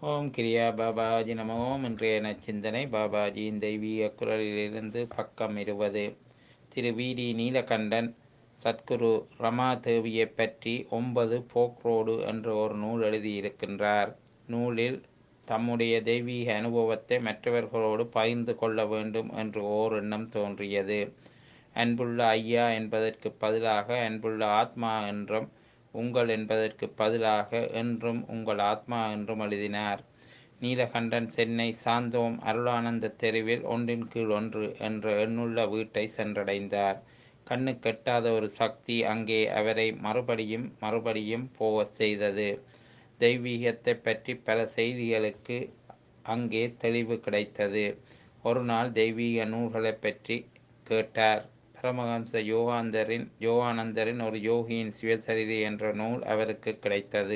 ஓம் கிரியா பாபாஜி நம ஓம் இன்றைய நச்சிந்தனை பாபாஜியின் தெய்வீக குரலிலிருந்து பக்கம் இருபது திரு வி.டி. நீலகண்டன் சத்குரு ரமா தேவியைப் பற்றி ஒன்பது போக்ரோடு என்ற ஒரு நூல் எழுதியிருக்கின்றார் நூலில் தம்முடைய தெய்வீக அனுபவத்தை மற்றவர்களோடு பகிர்ந்து கொள்ள வேண்டும் என்று ஓர் எண்ணம் தோன்றியது அன்புள்ள ஐயா என்பதற்கு பதிலாக அன்புள்ள ஆத்மா என்றும் உங்கள் என்பதற்கு பதிலாக என்றும் உங்கள் ஆத்மா என்றும் எழுதினார் நீலகண்டன் சென்னை சாந்தோம் அருளானந்த தெருவில் ஒன்றின் கீழ் ஒன்று என்ற எண்ணுள்ள வீட்டை சென்றடைந்தார் கண்ணு கெட்டாத ஒரு சக்தி அங்கே அவரை மறுபடியும் மறுபடியும் போகச் செய்தது தெய்வீகத்தை பற்றி பல செய்திகளுக்கு அங்கே தெளிவு கிடைத்தது ஒரு நாள் தெய்வீக நூல்களை பற்றி கேட்டார் பரமஹம்ச யோகாந்தரின் யோகானந்தரின் ஒரு யோகியின் சுயசரிதை என்ற நூல் அவருக்கு கிடைத்தது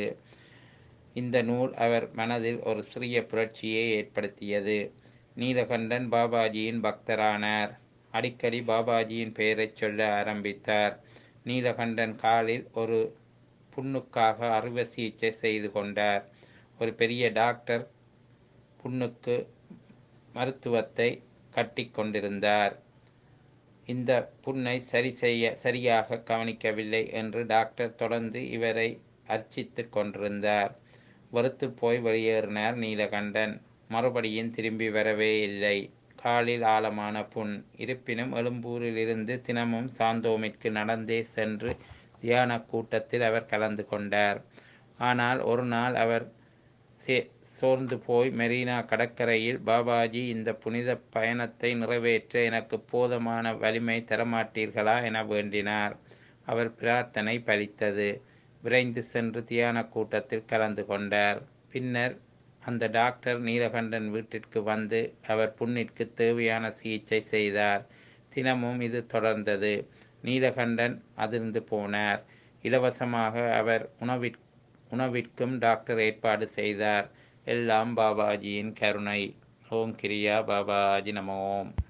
இந்த நூல் அவர் மனதில் ஒரு சிறிய புரட்சியை ஏற்படுத்தியது நீலகண்டன் பாபாஜியின் பக்தரானார் அடிக்கடி பாபாஜியின் பெயரைச் சொல்ல ஆரம்பித்தார் நீலகண்டன் காலில் ஒரு புண்ணுக்காக அறுவை சிகிச்சை செய்து கொண்டார் ஒரு பெரிய டாக்டர் புண்ணுக்கு மருத்துவத்தை கட்டி கொண்டிருந்தார் இந்த புண்ணை சரி செய்ய சரியாக கவனிக்கவில்லை என்று டாக்டர் தொடர்ந்து இவரை அர்ச்சித்து கொண்டிருந்தார் வெறுத்து போய் வெளியேறினார் நீலகண்டன் மறுபடியும் திரும்பி வரவே இல்லை காலில் ஆழமான புண் இருப்பினும் எழும்பூரில் இருந்து தினமும் சாந்தோமிற்கு நடந்தே சென்று தியான கூட்டத்தில் அவர் கலந்து கொண்டார் ஆனால் ஒரு நாள் அவர் சோர்ந்து போய் மெரினா கடற்கரையில் பாபாஜி இந்த புனித பயணத்தை நிறைவேற்ற எனக்கு போதுமான வலிமை தரமாட்டீர்களா என வேண்டினார் அவர் பிரார்த்தனை பலித்தது விரைந்து சென்று தியான கூட்டத்தில் கலந்து கொண்டார் பின்னர் அந்த டாக்டர் நீலகண்டன் வீட்டிற்கு வந்து அவர் புண்ணிற்கு தேவையான சிகிச்சை செய்தார் தினமும் இது தொடர்ந்தது நீலகண்டன் அதிர்ந்து போனார் இலவசமாக அவர் உணவிற் உணவிற்கும் டாக்டர் ஏற்பாடு செய்தார் எல்லாம் பாபாஜியின் கருணை ஓம் கிரியா பாபாஜி நமோம்